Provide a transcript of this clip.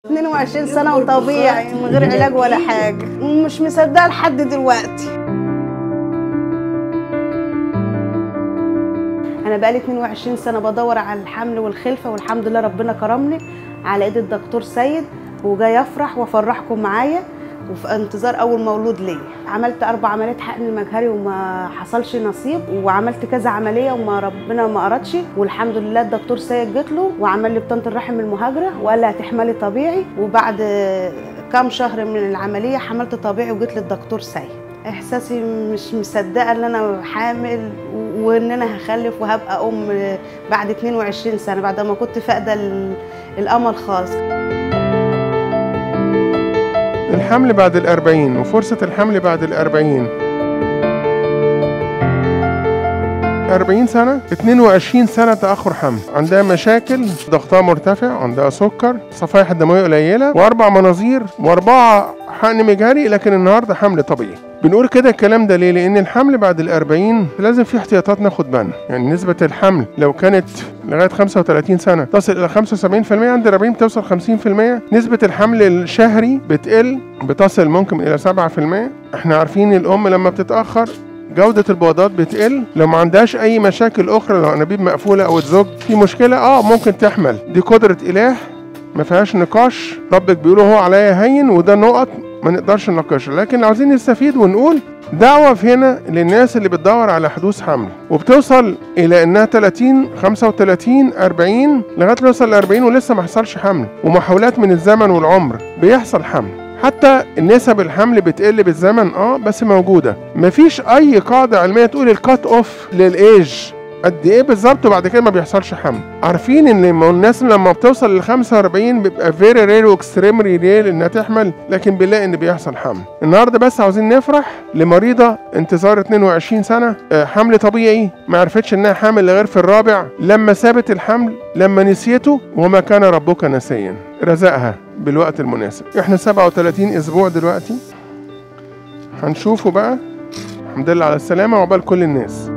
22 سنة وطبيعي من غير علاج ولا حاجة مش مصدقة لحد دلوقتي أنا بقالي 22 سنة بدور على الحمل والخلفة والحمد لله ربنا كرمني على إيد الدكتور سيد وجاي أفرح وأفرحكم معايا وفي انتظار أول مولود ليا عملت أربع عمليات حقن مجهري وما حصلش نصيب وعملت كذا عملية وما ربنا ما أردش والحمد لله الدكتور سيد جت له وعمل لي بطانة الرحم المهاجرة وقال لي هتحملي طبيعي وبعد كام شهر من العملية حملت طبيعي وجيت للدكتور سيد احساسي مش مصدقه ان انا حامل وان انا هخلف وهبقى ام بعد 22 سنه بعد ما كنت فاقده الامل خالص الحمل بعد الأربعين وفرصة الحمل بعد الأربعين أربعين سنة 22 سنة تأخر حمل عندها مشاكل ضغطها مرتفع عندها سكر صفائح الدموية قليلة وأربع مناظير وأربعة حقن مجهري لكن النهاردة حمل طبيعي بنقول كده الكلام ده ليه؟ لأن الحمل بعد الأربعين لازم في احتياطات ناخد بالنا، يعني نسبة الحمل لو كانت لغاية 35 سنة تصل إلى 75% عند الأربعين بتوصل 50%، نسبة الحمل الشهري بتقل بتصل ممكن إلى 7%، احنا عارفين الأم لما بتتأخر جودة البويضات بتقل لو ما عندهاش أي مشاكل أخرى لو أنابيب مقفولة أو الزوج في مشكلة أه ممكن تحمل دي قدرة إله ما فيهاش نقاش ربك بيقول هو عليا هين وده نقط ما نقدرش نناقشها لكن عاوزين نستفيد ونقول دعوة في هنا للناس اللي بتدور على حدوث حمل وبتوصل إلى إنها 30 35 40 لغاية ما يوصل ل 40 ولسه ما حصلش حمل ومحاولات من الزمن والعمر بيحصل حمل حتى نسب الحمل بتقل بالزمن اه بس موجودة مفيش أي قاعدة علمية تقول الكات أوف للإيج قد ايه بالظبط وبعد كده ما بيحصلش حمل عارفين ان الناس لما بتوصل لل 45 بيبقى فيري رير واكستريملي رير انها تحمل لكن بنلاقي ان بيحصل حمل النهارده بس عاوزين نفرح لمريضه انتظار 22 سنه حمل طبيعي ما عرفتش انها حامل غير في الرابع لما سابت الحمل لما نسيته وما كان ربك نسيا رزقها بالوقت المناسب احنا 37 اسبوع دلوقتي هنشوفه بقى الحمد لله على السلامه وعقبال كل الناس